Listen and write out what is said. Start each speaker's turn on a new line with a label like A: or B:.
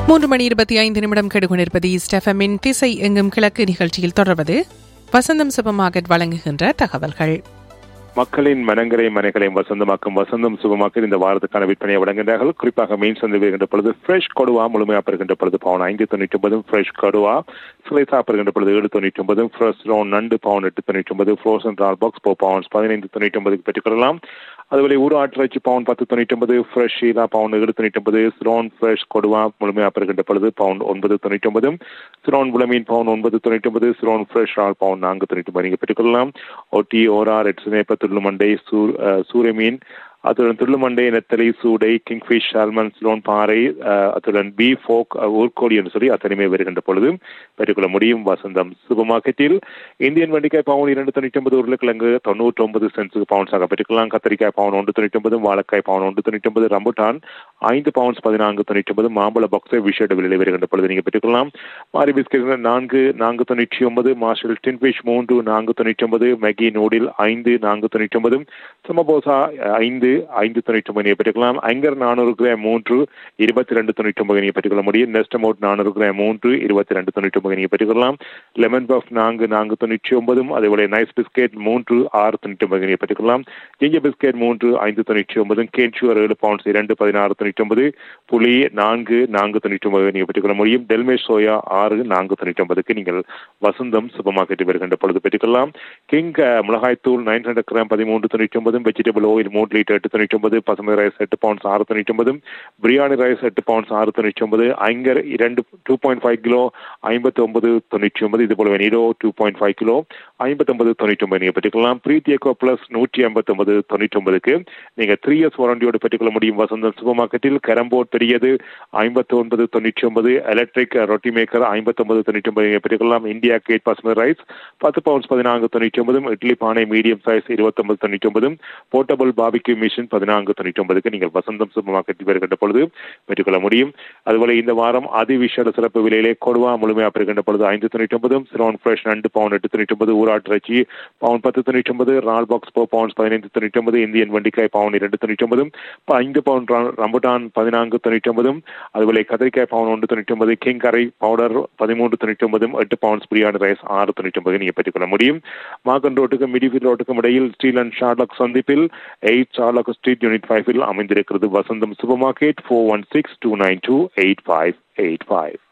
A: மூன்று மணி இருபத்தி ஐந்து நிமிடம் கெடுகொண்டிருப்பது ஸ்டெஃபமின் திசை எங்கும் கிழக்கு நிகழ்ச்சியில் தொடர்வது வசந்தம் சூப்பர் மார்க்கெட் வழங்குகின்ற தகவல்கள்
B: மக்களின் மனங்களை மனைகளையும் வசந்தமாக்கும் வசந்தம் சுகமாக்க இந்த வாரத்துக்கான விற்பனையை வழங்குகிறார்கள் குறிப்பாக மீன் சந்தை வருகின்ற பொழுது ஃப்ரெஷ் கொடுவா முழுமையாக பெறுகின்ற பொழுது பவுன் ஐந்து தொண்ணூற்றி ஒன்பதும் ஃப்ரெஷ் கொடுவா சிலைசா பெறுகின்ற பொழுது ஏழு தொண்ணூற்றி ஒன்பதும் ஃப்ரெஷ் ரோன் நண்டு பவுன் எட்டு தொண்ணூற்றி ஒன்பது ஃப்ரோசன் ரால் பாக்ஸ் ஃபோர் பவுன்ஸ் பதினைந்து தொண்ணூற்றி ஒன்பதுக்கு பெற்றுக்கொள்ளலாம் அதுபோல ஊர் ஆட்டிறைச்சி பவுன் பத்து தொண்ணூற்றி ஒன்பது ஃப்ரெஷ் ஷீலா பவுன் ஏழு தொண்ணூற்றி ஒன்பது ஸ்ரோன் ஃப்ரெஷ் கொடுவா முழுமையாக பெறுகின்ற பொழுது பவுன் ஒன்பது தொண்ணூற்றி ஒன்பதும் ஸ்ரோன் புலமீன் பவுன் ஒன்பது தொண்ணூற்றி ஒன்பது ஸ்ரோன் ஃப்ரெஷ் ரால் பவுன் நான்கு தொண்ணூற்றி ஒன்பது நீங்கள் பெற்றுக்கொள்ளலாம் ஒட்டி ஓரா ரெட் சினேப்ப துள்ளுமண்டை சூர் சூரிய மீன் அத்துடன் துள்ளுமண்டை நெத்தலி சூடை கிங்ஃபிஷ் சால்மன் ஸ்லோன் பாறை அத்துடன் பி ஃபோக் ஊர்கோடி என்று சொல்லி அத்தனையுமே வருகின்ற பொழுது பெற்றுக்கொள்ள முடியும் வசந்தம் சூப்பர் மார்க்கெட்டில் இந்தியன் வண்டிக்காய் பவுன் இரண்டு தொண்ணூற்றி ஒன்பது உருளைக்கிழங்கு தொண்ணூற்றி ஒன்பது சென்ஸுக்கு பவுன்ஸாக பெற்றுக்கலாம் கத்திரிக்காய் பவுன் ஒன்று தொண்ணூற்றி ஒன்பது வாழைக்காய் பவுன் ஒன்று தொண்ணூற்றி ஒன்பது ரம்புட்டான் ஐந்து பவுன்ஸ் பதினான்கு தொண்ணூற்றி ஒன்பது மாம்பழ பாக்ஸை விஷேட விலையில் வருகின்ற பொழுது நீங்கள் பெற்றுக்கொள்ளலாம் மாரி பிஸ்கெட் நான்கு நான்கு தொண்ணூற்றி ஒன்பது மார்ஷல் டின்ஃபிஷ் மூன்று நான்கு தொண்ணூற்றி ஒன்பது மெகி நூடில் ஐந்து நான்கு தொண்ணூற்றி ஒன்பது சமபோசா ஐந்து ஐந்து தொண்ணூற்றி ஒன்பது பெற்றுக்கலாம் ஐங்கர் நானூறு கிராம் மூன்று இருபத்தி ரெண்டு தொண்ணூற்றி ஒன்பது நீங்கள் பெற்றுக்கொள்ள முடியும் நெஸ்ட் அமௌண்ட் நானூறு கிராம் மூன்று இருபத்தி ரெண்டு தொண்ணூற்றி ஒன்பது நீங்கள் பெற்றுக்கொள்ளலாம் லெமன் பஃப் நான்கு நான்கு தொண்ணூற்றி ஒன்பதும் அதேபோல நைஸ் பிஸ்கெட் மூன்று ஆறு தொண்ணூற்றி ஒன்பது நீங்கள் பெற்றுக்கொள்ளலாம் ஜிஞ்சர் பிஸ்கெட் மூன்று ஐந்து தொண்ணூற்றி ஒன்பதும் கேன் சுகர் ஏழு பவுண்ட்ஸ் இரண்டு பதினாறு தொண்ணூற்றி ஒன்பது புளி நான்கு நான்கு தொண்ணூற்றி ஒன்பது நீங்கள் பெற்றுக்கொள்ள முடியும் டெல்மே சோயா ஆறு நான்கு தொண்ணூற்றி ஒன்பதுக்கு நீங்கள் வசந்தம் சூப்பர் மார்க்கெட்டில் வருகின்ற பொழுது பெற்றுக்கொள்ளலாம் கிங் மிளகாய்த்தூள் நைன் ஹண்ட்ரட் கிராம் பதிமூன்று தொண்ணூற்றி ஒன்பதும் வெஜிடபிள் ஆயில் மூன்று லிட்டர் எட்டு தொண்ணூற்றி ஒன்பது பசுமை ரைஸ் எட்டு பவுண்ட்ஸ் ஆறு தொண்ணூற்றி ஒன்பது பிரியாணி ரைஸ் எட்டு பவுண்ட்ஸ் ஆறு தொண்ணூற்றி ஒன்பது ஐங்கர் இரண்டு டூ பாயிண்ட் ஃபைவ் கிலோ ஐம்பத்தி ஒன்பது தொண்ணூற்றி ஒன்பது இது போல நீரோ டூ பாயிண்ட் ஃபைவ் கிலோ ஐம்பத்தொன்பது தொண்ணூற்றி ஒன்பது நீங்கள் பெற்றுக்கலாம் பிரீத்தி எக்கோ பிளஸ் நூற்றி ஐம்பத்தொன்பது தொண்ணூற்றி ஒன்பதுக்கு நீங்கள் த்ரீ இயர்ஸ் வாரண்டியோடு பெற்றுக்கொள்ள முடியும் வசந்தம் சூப்பர் மார்க்கெட்டில் கேரம்போர்ட் பெரியது ஐம்பத்தி ஒன்பது தொண்ணூற்றி ஒன்பது எலக்ட்ரிக் ரொட்டி மேக்கர் ஐம்பத்தொன்பது தொண்ணூற்றி ஒன்பது நீங்கள் பெற்றுக்கொள்ளலாம் இந்தியா கேட் பசுமை ரைஸ் பத்து பவுண்ட்ஸ் பதினான்கு தொண்ணூற்றி ஒன்பதும் இட்லி பானை மீடியம் சைஸ் இருபத்தொன்பது தொண்ணூற்றி ஒன்பதும் போர்ட்டபிள் பாபிக்யூ மிஷின் பதினான்கு தொண்ணூற்றி ஒன்பதுக்கு நீங்கள் வசந்தம் சூப்பர் மார்க்கெட்டில் வருகின்ற பொழுது பெற்றுக்கொள்ள முடியும் அதுபோல இந்த வாரம் அதிவிஷால சிறப்பு விலையிலே கொடுவா முழுமையாக பெறுகின்ற பொழுது ஐந்து தொண்ணூற்றி ஒன்பதும் சிரோன் ஃப்ரெஷ் ரெண்டு பவுன் எட்டு தொண்ணூற்றி ஒன்பது ஊராட்டு இறைச்சி பவுன் பத்து தொண்ணூற்றி ஒன்பது ரால் பாக்ஸ் ஃபோர் பவுன்ஸ் பதினைந்து தொண்ணூற்றி ஒன்பது இந்தியன் வண்டிக்காய் பவுன் இரண்டு தொண்ணூற்றி ஒன்பதும் ஐந்து பவுன் ரம்புட்டான் பதினான்கு தொண்ணூற்றி ஒன்பதும் அதுபோல கத்திரிக்காய் பவுன் ஒன்று தொண்ணூற்றி ஒன்பது கிங் கரை பவுடர் பதிமூன்று தொண்ணூற்றி ஒன்பதும் எட்டு பவுன்ஸ் பிரியாணி ரைஸ் ஆறு தொண்ணூற்றி ஒன்பது நீங்கள் பெற்றுக்கொள்ள முடியும் மாகன் ரோட்டுக்கும் மிடிஃபில் ரோட்டுக்கும் இடையில் ஸ்டீல் அண்ட் ஷார்லக் சந்திப்பில் எயிட் ஷார்லக் ஸ்ட்ரீட் யூனிட் ஃபைவில் அமைந்திருக்கிறது Vasantham supermarket four one six two nine two eight five eight five